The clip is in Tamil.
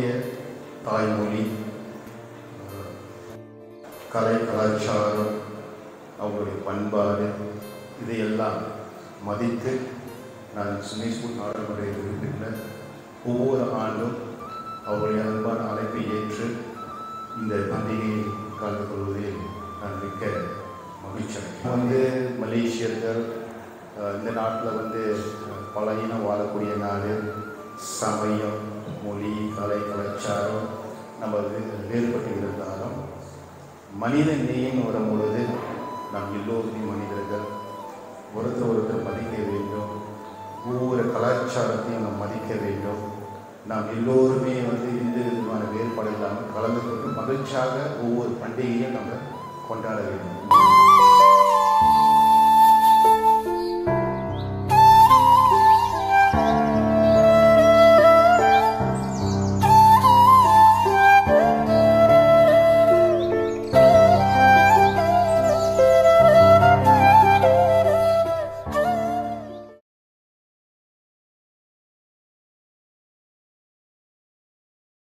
அவர்களுடைய தாய்மொழி அஹ், கலை கலாச்சாரம் அவங்களுடைய பண்பாடு இதையெல்லாம் மதித்து நான் சுமேஷ்பூர் நாடாளுமன்ற உறுப்பினர் ஒவ்வொரு ஆண்டும் அவருடைய அன்பான அழைப்பை ஏற்று இந்த பண்டிகையில் கலந்து கொள்வதில் நான் மிக்க மகிழ்ச்சி அடைகிறேன். வந்து மலேசியர்கள் அஹ், இந்த நாட்டில் வந்து அஹ், பல இனம் வாழக்கூடிய நாடு சமயம் மொழி கலை கலாச்சாரம் நம்ம வே- வேறுபட்டு இருந்தாலும் மனித நேயம் வரும் பொழுது நாம் எல்லோருமே மனிதர்கள் ஒருத்தர் ஒருத்தர் மதிக்க வேண்டும் ஒவ்வொரு கலாச்சாரத்தையும் நாம் மதிக்க வேண்டும் நாம் எல்லோருமே வந்து எந்த விதமான வேறுபாடு இல்லாமல் கலந்து கொண்டு மகிழ்ச்சியாக ஒவ்வொரு பண்டிகையும் நம்ம கொண்டாட வேண்டும்